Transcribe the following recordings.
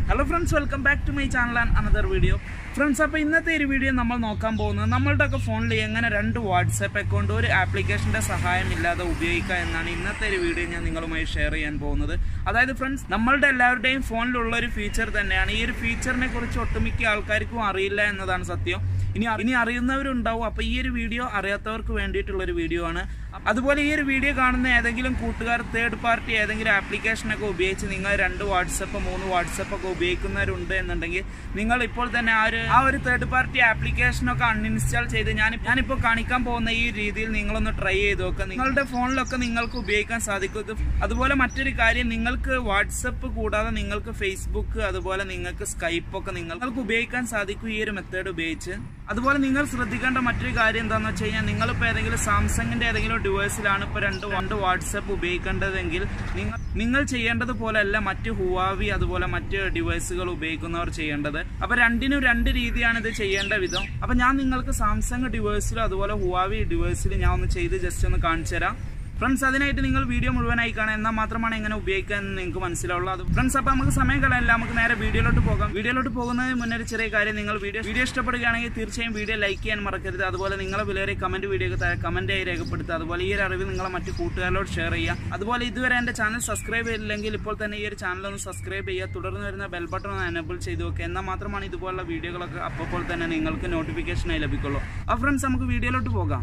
hello friends welcome back to my channel and another video friends അപ്പോൾ ഇന്നത്തെ ഒരു video നമ്മൾ നോക്കാൻ പോകുന്നത് നമ്മളുടെയൊക്കെ ഫോണിൽ എങ്ങനെ രണ്ട് വാട്സാപ്പ് അക്കൗണ്ട് ഒരു ആപ്ലിക്കേഷൻ്റെ സഹായം ഇല്ലാതെ ഉപയോഗിക്കാം എന്നാണ് ഇന്നത്തെ ഒരു വീഡിയോ ഞാൻ നിങ്ങളുമായി ഷെയർ ചെയ്യാൻ പോകുന്നത് അതായത് ഫ്രണ്ട്സ് നമ്മളുടെ എല്ലാവരുടെയും ഫോണിലുള്ള ഒരു ഫീച്ചർ തന്നെയാണ് ഈ ഒരു ഫീച്ചറിനെ കുറിച്ച് ഒട്ടുമിക്ക ആൾക്കാർക്കും അറിയില്ല എന്നതാണ് സത്യം ഇനി ഇനി അറിയുന്നവരുണ്ടാവും അപ്പോൾ ഈ ഒരു വീഡിയോ അറിയാത്തവർക്ക് വേണ്ടിയിട്ടുള്ള ഒരു വീഡിയോ ആണ് അതുപോലെ ഈ ഒരു വീഡിയോ കാണുന്ന ഏതെങ്കിലും കൂട്ടുകാർ തേർഡ് പാർട്ടി ഏതെങ്കിലും ആപ്ലിക്കേഷനൊക്കെ ഉപയോഗിച്ച് നിങ്ങൾ രണ്ട് വാട്സപ്പ് മൂന്ന് വാട്സപ്പ് ഒക്കെ ഉപയോഗിക്കുന്നവരുണ്ട് എന്നുണ്ടെങ്കിൽ നിങ്ങൾ ഇപ്പോൾ തന്നെ ആ ഒരു ആ ഒരു തേർഡ് പാർട്ടി ആപ്ലിക്കേഷനൊക്കെ അൺഇൻസ്റ്റാൾ ചെയ്ത് ഞാൻ ഞാനിപ്പോൾ കാണിക്കാൻ പോകുന്ന ഈ രീതിയിൽ നിങ്ങളൊന്ന് ട്രൈ ചെയ്ത് നോക്കുക നിങ്ങളുടെ ഫോണിലൊക്കെ നിങ്ങൾക്ക് ഉപയോഗിക്കാൻ സാധിക്കും ഇത് അതുപോലെ മറ്റൊരു കാര്യം നിങ്ങൾക്ക് വാട്സപ്പ് കൂടാതെ നിങ്ങൾക്ക് ഫേസ്ബുക്ക് അതുപോലെ നിങ്ങൾക്ക് സ്കൈപ്പ് ഒക്കെ നിങ്ങൾക്ക് ഉപയോഗിക്കാൻ സാധിക്കും ഈ ഒരു മെത്തേഡ് ഉപയോഗിച്ച് അതുപോലെ നിങ്ങൾ ശ്രദ്ധിക്കേണ്ട മറ്റൊരു കാര്യം എന്താണെന്ന് വെച്ച് കഴിഞ്ഞാൽ നിങ്ങളിപ്പോൾ ഏതെങ്കിലും സാംസങ്ങിന്റെ ഏതെങ്കിലും ഡിവൈസിലാണ് ഇപ്പോൾ രണ്ട് രണ്ട് വാട്സപ്പ് ഉപയോഗിക്കേണ്ടതെങ്കിൽ നിങ്ങൾ നിങ്ങൾ ചെയ്യേണ്ടത് പോലെയല്ല മറ്റ് ഹുവാവി അതുപോലെ മറ്റ് ഡിവൈസുകൾ ഉപയോഗിക്കുന്നവർ ചെയ്യേണ്ടത് അപ്പൊ രണ്ടിനും രണ്ട് രീതിയാണ് ഇത് ചെയ്യേണ്ട വിധം അപ്പൊ ഞാൻ നിങ്ങൾക്ക് സാംസങ് ഡിവൈസിലും അതുപോലെ ഹുവാവി ഡിവൈസിലും ഞാൻ ഒന്ന് ചെയ്ത് ജസ്റ്റ് ഒന്ന് കാണിച്ചു തരാം ഫ്രണ്ട്സ് അതിനായിട്ട് നിങ്ങൾ വീഡിയോ മുഴുവനായി കാണാം എന്നാൽ മാത്രമാണ് എങ്ങനെ ഉപയോഗിക്കുക എന്ന് നിങ്ങൾക്ക് മനസ്സിലാവുള്ളൂ അത് ഫ്രണ്ട്സ് അപ്പോൾ നമുക്ക് സമയം കളയല്ല നമുക്ക് നേരെ വീഡിയോയിലോട്ട് പോകാം വീഡിയോയിലോട്ട് പോകുന്നതിന് മുന്നേ ഒരു ചെറിയ കാര്യം നിങ്ങൾ വീഡിയോ വീഡിയോ ഇഷ്ടപ്പെടുകയാണെങ്കിൽ തീർച്ചയായും വീഡിയോ ലൈക്ക് ചെയ്യാൻ മറക്കരുത് അതുപോലെ നിങ്ങളെ വിലയേറിയ കമന്റ് വീഡിയോക്ക് താഴെ കമന്റ് ആയി രേഖപ്പെടുത്തുക അതുപോലെ ഈ ഒരു അറിവ് നിങ്ങളെ മറ്റു കൂട്ടുകാരോട് ഷെയർ ചെയ്യുക അതുപോലെ ഇതുവരെ എൻ്റെ ചാനൽ സബ്സ്ക്രൈബ് ചെയ്തില്ലെങ്കിൽ ഇപ്പോൾ തന്നെ ഈ ഒരു ചാനൽ ഒന്ന് സബ്സ്ക്രൈബ് ചെയ്യുക തുടർന്ന് വരുന്ന ബെൽ ബട്ടൺ ഒന്ന് എനേബിൾ ചെയ്ത് വെക്കുക എന്നാൽ മാത്രമാണ് ഇതുപോലുള്ള വീഡിയോകളൊക്കെ അപ്പോൾ തന്നെ നിങ്ങൾക്ക് നോട്ടിഫിക്കേഷനായി ലഭിക്കുള്ളൂ ആ ഫ്രണ്ട്സ് നമുക്ക് വീഡിയോയിലോട്ട് പോകാം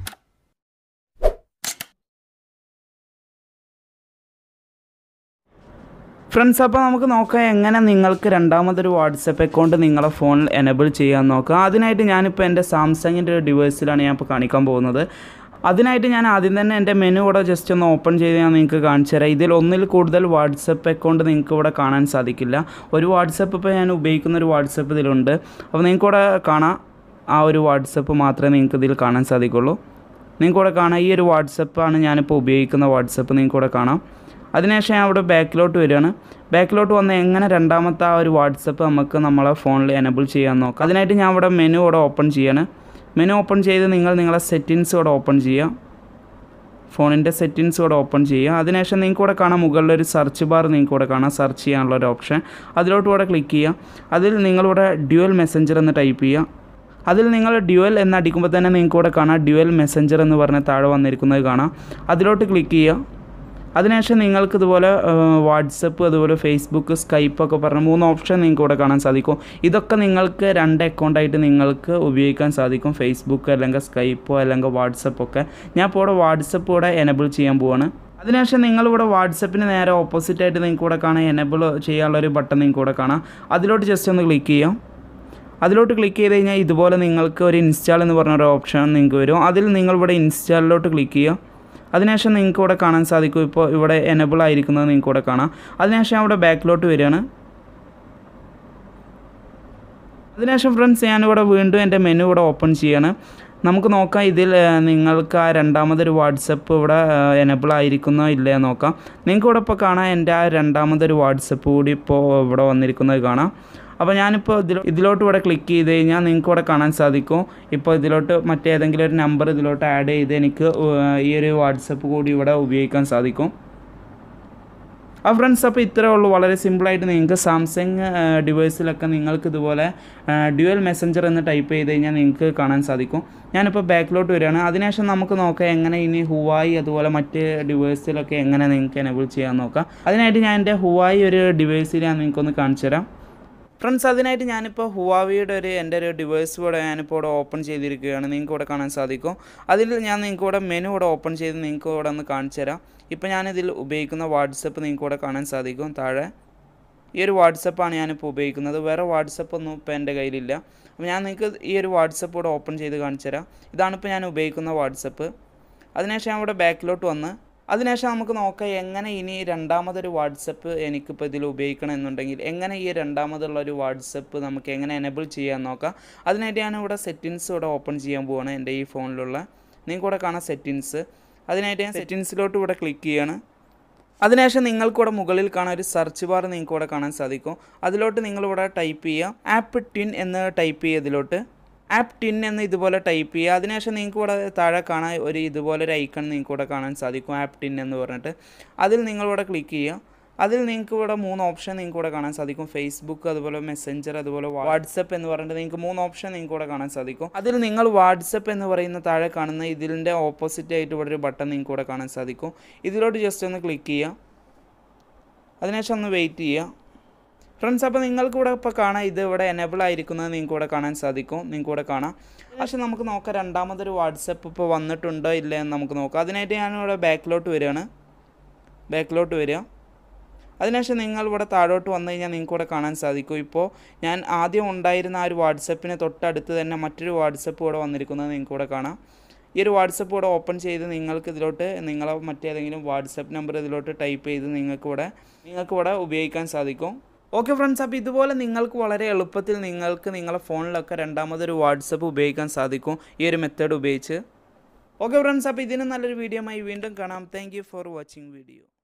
ഫ്രണ്ട്സ് അപ്പോൾ നമുക്ക് നോക്കാം എങ്ങനെ നിങ്ങൾക്ക് രണ്ടാമതൊരു വാട്സപ്പ് അക്കൗണ്ട് നിങ്ങളെ ഫോണിൽ എനേബിൾ ചെയ്യാൻ നോക്കാം അതിനായിട്ട് ഞാനിപ്പോൾ എൻ്റെ സാംസങ്ങിൻ്റെ ഒരു ഡിവൈസിലാണ് ഞാൻ ഇപ്പോൾ കാണിക്കാൻ പോകുന്നത് അതിനായിട്ട് ഞാൻ ആദ്യം തന്നെ എൻ്റെ മെനു ഇവിടെ ജസ്റ്റ് ഒന്ന് ഓപ്പൺ ചെയ്ത് ഞാൻ നിങ്ങൾക്ക് കാണിച്ചു തരാം ഇതിൽ ഒന്നിൽ കൂടുതൽ വാട്സപ്പ് അക്കൗണ്ട് നിങ്ങൾക്ക് ഇവിടെ കാണാൻ സാധിക്കില്ല ഒരു വാട്സപ്പ് ഇപ്പോൾ ഞാൻ ഉപയോഗിക്കുന്ന ഒരു വാട്സപ്പ് ഇതിലുണ്ട് അപ്പോൾ നിങ്ങൾക്ക് ഇവിടെ കാണാം ആ ഒരു വാട്സപ്പ് മാത്രമേ നിങ്ങൾക്ക് ഇതിൽ കാണാൻ സാധിക്കുള്ളൂ നിങ്ങൾക്ക് ഇവിടെ കാണാം ഈ ഒരു വാട്സപ്പാണ് ഞാനിപ്പോൾ ഉപയോഗിക്കുന്ന വാട്സപ്പ് നിങ്ങൾക്ക് ഇവിടെ കാണാം അതിനുശേഷം ഞാൻ അവിടെ ബാക്കിലോട്ട് വരികയാണ് ബാക്കിലോട്ട് വന്ന് എങ്ങനെ രണ്ടാമത്തെ ആ ഒരു വാട്സപ്പ് നമുക്ക് നമ്മളെ ഫോണിൽ എനബിൾ ചെയ്യാൻ നോക്കാം അതിനായിട്ട് ഞാൻ ഇവിടെ മെനു ഇവിടെ ഓപ്പൺ ചെയ്യാണ് മെനു ഓപ്പൺ ചെയ്ത് നിങ്ങൾ നിങ്ങളെ സെറ്റിങ്സ് ഇവിടെ ഓപ്പൺ ചെയ്യുക ഫോണിൻ്റെ സെറ്റിങ്സ് ഇവിടെ ഓപ്പൺ ചെയ്യുക അതിനുശേഷം നിങ്ങൾക്ക് ഇവിടെ കാണാം മുകളിലൊരു സെർച്ച് ബാർ നിങ്ങൾക്ക് ഇവിടെ കാണാം സെർച്ച് ചെയ്യാനുള്ള ഒരു ഓപ്ഷൻ അതിലോട്ട് ഇവിടെ ക്ലിക്ക് ചെയ്യുക അതിൽ നിങ്ങളിവിടെ ഡ്യുവൽ മെസ്സഞ്ചർ എന്ന് ടൈപ്പ് ചെയ്യുക അതിൽ നിങ്ങൾ ഡ്യുവൽ എന്ന് അടിക്കുമ്പോൾ തന്നെ നിങ്ങൾക്ക് ഇവിടെ കാണാം ഡ്യുവൽ മെസ്സഞ്ചർ എന്ന് പറഞ്ഞ് താഴെ വന്നിരിക്കുന്നത് കാണാം അതിലോട്ട് ക്ലിക്ക് ചെയ്യുക അതിനുശേഷം നിങ്ങൾക്ക് ഇതുപോലെ വാട്സപ്പ് അതുപോലെ ഫേസ്ബുക്ക് സ്കൈപ്പ് ഒക്കെ പറഞ്ഞ മൂന്ന് ഓപ്ഷൻ നിങ്ങൾക്ക് ഇവിടെ കാണാൻ സാധിക്കും ഇതൊക്കെ നിങ്ങൾക്ക് രണ്ട് അക്കൗണ്ടായിട്ട് നിങ്ങൾക്ക് ഉപയോഗിക്കാൻ സാധിക്കും ഫേസ്ബുക്ക് അല്ലെങ്കിൽ സ്കൈപ്പോ അല്ലെങ്കിൽ വാട്സപ്പ് ഒക്കെ ഞാൻ ഇപ്പോൾ ഇവിടെ വാട്സപ്പ് ഇവിടെ എനബിൾ ചെയ്യാൻ പോവാണ് അതിനുശേഷം നിങ്ങളിവിടെ വാട്സപ്പിന് നേരെ ഓപ്പോസിറ്റ് ആയിട്ട് നിങ്ങൾക്ക് ഇവിടെ കാണാം എനബിൾ ചെയ്യാനുള്ള ഒരു ബട്ടൺ നിങ്ങൾക്ക് ഇവിടെ കാണാം അതിലോട്ട് ജസ്റ്റ് ഒന്ന് ക്ലിക്ക് ചെയ്യാം അതിലോട്ട് ക്ലിക്ക് ചെയ്ത് കഴിഞ്ഞാൽ ഇതുപോലെ നിങ്ങൾക്ക് ഒരു ഇൻസ്റ്റാൾ എന്ന് പറഞ്ഞ ഒരു ഓപ്ഷൻ നിങ്ങൾക്ക് വരും അതിൽ നിങ്ങളിവിടെ ഇൻസ്റ്റാളിലോട്ട് ക്ലിക്ക് ചെയ്യുക അതിനുശേഷം നിങ്ങൾക്ക് ഇവിടെ കാണാൻ സാധിക്കും ഇപ്പോൾ ഇവിടെ എനബിൾ ആയിരിക്കുന്നത് നിങ്ങൾക്ക് ഇവിടെ കാണാം അതിനുശേഷം അവിടെ ബാക്കിലോട്ട് വരികയാണ് അതിനുശേഷം ഫ്രണ്ട്സ് ഞാനിവിടെ വീണ്ടും എൻ്റെ മെനു ഇവിടെ ഓപ്പൺ ചെയ്യാണ് നമുക്ക് നോക്കാം ഇതിൽ നിങ്ങൾക്ക് ആ രണ്ടാമതൊരു വാട്സപ്പ് ഇവിടെ എനബിൾ ആയിരിക്കുന്നോ ഇല്ലേ നോക്കാം നിങ്ങൾക്ക് ഇവിടെ ഇപ്പോൾ കാണാം എൻ്റെ ആ രണ്ടാമതൊരു വാട്സപ്പ് കൂടി ഇപ്പോൾ ഇവിടെ വന്നിരിക്കുന്നത് കാണാം അപ്പോൾ ഞാനിപ്പോൾ ഇതിൽ ഇതിലോട്ട് ഇവിടെ ക്ലിക്ക് ചെയ്ത് കഴിഞ്ഞാൽ നിങ്ങൾക്ക് ഇവിടെ കാണാൻ സാധിക്കും ഇപ്പോൾ ഇതിലോട്ട് മറ്റേതെങ്കിലും ഒരു നമ്പർ ഇതിലോട്ട് ആഡ് ചെയ്ത് എനിക്ക് ഈ ഒരു വാട്സപ്പ് കൂടി ഇവിടെ ഉപയോഗിക്കാൻ സാധിക്കും ആ ഫ്രണ്ട്സ് അപ്പോൾ ഇത്രയേ ഉള്ളൂ വളരെ സിമ്പിളായിട്ട് നിങ്ങൾക്ക് സാംസങ് ഡിവൈസിലൊക്കെ നിങ്ങൾക്ക് ഇതുപോലെ ഡ്യുവൽ മെസ്സഞ്ചർ എന്ന് ടൈപ്പ് ചെയ്ത് കഴിഞ്ഞാൽ നിങ്ങൾക്ക് കാണാൻ സാധിക്കും ഞാനിപ്പോൾ ബാക്കിലോട്ട് വരികയാണ് അതിനുശേഷം നമുക്ക് നോക്കാം എങ്ങനെ ഇനി ഹുവായി അതുപോലെ മറ്റ് ഡിവൈസിലൊക്കെ എങ്ങനെ നിങ്ങൾക്ക് എനേബിൾ ചെയ്യാൻ നോക്കാം അതിനായിട്ട് ഞാൻ എൻ്റെ ഹുവായി ഒരു ഡിവൈസിൽ ഞാൻ നിങ്ങൾക്കൊന്ന് കാണിച്ചു തരാം ഫ്രണ്ട്സ് അതിനായിട്ട് ഞാനിപ്പോൾ ഹുവാവിയുടെ ഒരു എൻ്റെ ഒരു ഡിവൈസ് ഇവിടെ ഞാനിപ്പോൾ ഇവിടെ ഓപ്പൺ ചെയ്തിരിക്കുകയാണ് നിങ്ങൾക്ക് ഇവിടെ കാണാൻ സാധിക്കും അതിൽ ഞാൻ നിങ്ങൾക്ക് ഇവിടെ മെനു ഇവിടെ ഓപ്പൺ ചെയ്ത് നിങ്ങൾക്ക് ഇവിടെ ഒന്ന് കാണിച്ചു തരാം ഇപ്പോൾ ഞാനിതിൽ ഉപയോഗിക്കുന്ന വാട്സപ്പ് നിങ്ങൾക്ക് ഇവിടെ കാണാൻ സാധിക്കും താഴെ ഈ ഒരു വാട്സപ്പാണ് ഞാനിപ്പോൾ ഉപയോഗിക്കുന്നത് വേറെ വാട്സപ്പ് ഒന്നും ഇപ്പോൾ എൻ്റെ കയ്യിലില്ല അപ്പോൾ ഞാൻ നിങ്ങൾക്ക് ഈ ഒരു വാട്സപ്പ് ഇവിടെ ഓപ്പൺ ചെയ്ത് കാണിച്ചു തരാം ഇതാണിപ്പോൾ ഞാൻ ഉപയോഗിക്കുന്ന വാട്സപ്പ് അതിനുശേഷം ഞാൻ ഇവിടെ ബാക്കിലോട്ട് വന്ന് അതിനുശേഷം നമുക്ക് നോക്കാം എങ്ങനെ ഇനി രണ്ടാമതൊരു വാട്സപ്പ് എനിക്കിപ്പോൾ ഇതിൽ ഉപയോഗിക്കണം എന്നുണ്ടെങ്കിൽ എങ്ങനെ ഈ രണ്ടാമതുള്ള ഒരു വാട്സപ്പ് നമുക്ക് എങ്ങനെ എനേബിൾ ചെയ്യാൻ നോക്കാം അതിനായിട്ട് ഞാൻ ഇവിടെ സെറ്റിങ്സ് ഇവിടെ ഓപ്പൺ ചെയ്യാൻ പോവാണ് എൻ്റെ ഈ ഫോണിലുള്ള നിങ്ങൾക്ക് ഇവിടെ കാണാം സെറ്റിങ്സ് അതിനായിട്ട് ഞാൻ സെറ്റിങ്സിലോട്ട് ഇവിടെ ക്ലിക്ക് ചെയ്യാണ് അതിനുശേഷം നിങ്ങൾക്കിവിടെ മുകളിൽ കാണാൻ ഒരു സെർച്ച് ബാർ നിങ്ങൾക്ക് ഇവിടെ കാണാൻ സാധിക്കും അതിലോട്ട് നിങ്ങളിവിടെ ടൈപ്പ് ചെയ്യുക ആപ്പ് ടിൻ എന്ന് ടൈപ്പ് ചെയ്യുക ഇതിലോട്ട് ആപ്പ് ടിൻ എന്ന് ഇതുപോലെ ടൈപ്പ് ചെയ്യുക അതിനുശേഷം നിങ്ങൾക്ക് ഇവിടെ താഴെ കാണാൻ ഒരു ഇതുപോലെ ഒരു ഐക്കൺ നിങ്ങൾക്ക് ഇവിടെ കാണാൻ സാധിക്കും ആപ്പ് ടിൻ എന്ന് പറഞ്ഞിട്ട് അതിൽ നിങ്ങളിവിടെ ക്ലിക്ക് ചെയ്യുക അതിൽ നിങ്ങൾക്ക് ഇവിടെ മൂന്ന് ഓപ്ഷൻ നിങ്ങൾക്ക് ഇവിടെ കാണാൻ സാധിക്കും ഫേസ്ബുക്ക് അതുപോലെ മെസ്സഞ്ചർ അതുപോലെ വാട്സപ്പ് എന്ന് പറഞ്ഞിട്ട് നിങ്ങൾക്ക് മൂന്ന് ഓപ്ഷൻ നിങ്ങൾക്ക് ഇവിടെ കാണാൻ സാധിക്കും അതിൽ നിങ്ങൾ വാട്സപ്പ് എന്ന് പറയുന്ന താഴെ കാണുന്ന ഇതിൻ്റെ ഓപ്പോസിറ്റ് ആയിട്ട് ഇവിടെ ഒരു ബട്ടൺ നിങ്ങൾക്ക് ഇവിടെ കാണാൻ സാധിക്കും ഇതിലോട്ട് ജസ്റ്റ് ഒന്ന് ക്ലിക്ക് ചെയ്യുക അതിനുശേഷം ഒന്ന് വെയിറ്റ് ചെയ്യുക ഫ്രണ്ട്സ് അപ്പോൾ നിങ്ങൾക്ക് ഇവിടെ ഇപ്പോൾ കാണാം ഇത് ഇവിടെ എനേബിൾ ആയിരിക്കുന്നത് നിങ്ങൾക്ക് ഇവിടെ കാണാൻ സാധിക്കും നിങ്ങൾക്ക് ഇവിടെ കാണാം പക്ഷേ നമുക്ക് നോക്കാം രണ്ടാമതൊരു വാട്സപ്പ് ഇപ്പോൾ വന്നിട്ടുണ്ടോ ഇല്ല എന്ന് നമുക്ക് നോക്കാം അതിനായിട്ട് ഞാനിവിടെ ബാക്കിലോട്ട് വരികയാണ് ബാക്കിലോട്ട് വരിക അതിനുശേഷം നിങ്ങൾ ഇവിടെ താഴോട്ട് വന്നു കഴിഞ്ഞാൽ നിങ്ങൾക്ക് ഇവിടെ കാണാൻ സാധിക്കും ഇപ്പോൾ ഞാൻ ആദ്യം ഉണ്ടായിരുന്ന ആ ഒരു വാട്സപ്പിന് തൊട്ടടുത്ത് തന്നെ മറ്റൊരു വാട്സപ്പ് ഇവിടെ വന്നിരിക്കുന്നത് നിങ്ങൾക്ക് ഇവിടെ കാണാം ഈ ഒരു വാട്സപ്പ് ഇവിടെ ഓപ്പൺ ചെയ്ത് നിങ്ങൾക്ക് ഇതിലോട്ട് നിങ്ങളെ മറ്റേതെങ്കിലും വാട്സപ്പ് നമ്പർ ഇതിലോട്ട് ടൈപ്പ് ചെയ്ത് നിങ്ങൾക്ക് ഇവിടെ നിങ്ങൾക്ക് ഇവിടെ ഉപയോഗിക്കാൻ സാധിക്കും ഓക്കെ ഫ്രണ്ട്സ് അപ്പോൾ ഇതുപോലെ നിങ്ങൾക്ക് വളരെ എളുപ്പത്തിൽ നിങ്ങൾക്ക് നിങ്ങളുടെ ഫോണിലൊക്കെ രണ്ടാമതൊരു വാട്സപ്പ് ഉപയോഗിക്കാൻ സാധിക്കും ഈ ഒരു മെത്തേഡ് ഉപയോഗിച്ച് ഓക്കെ ഫ്രണ്ട്സ് അപ്പോൾ ഇതിന് നല്ലൊരു വീഡിയോ ആയി വീണ്ടും കാണാം താങ്ക് ഫോർ വാച്ചിങ് വീഡിയോ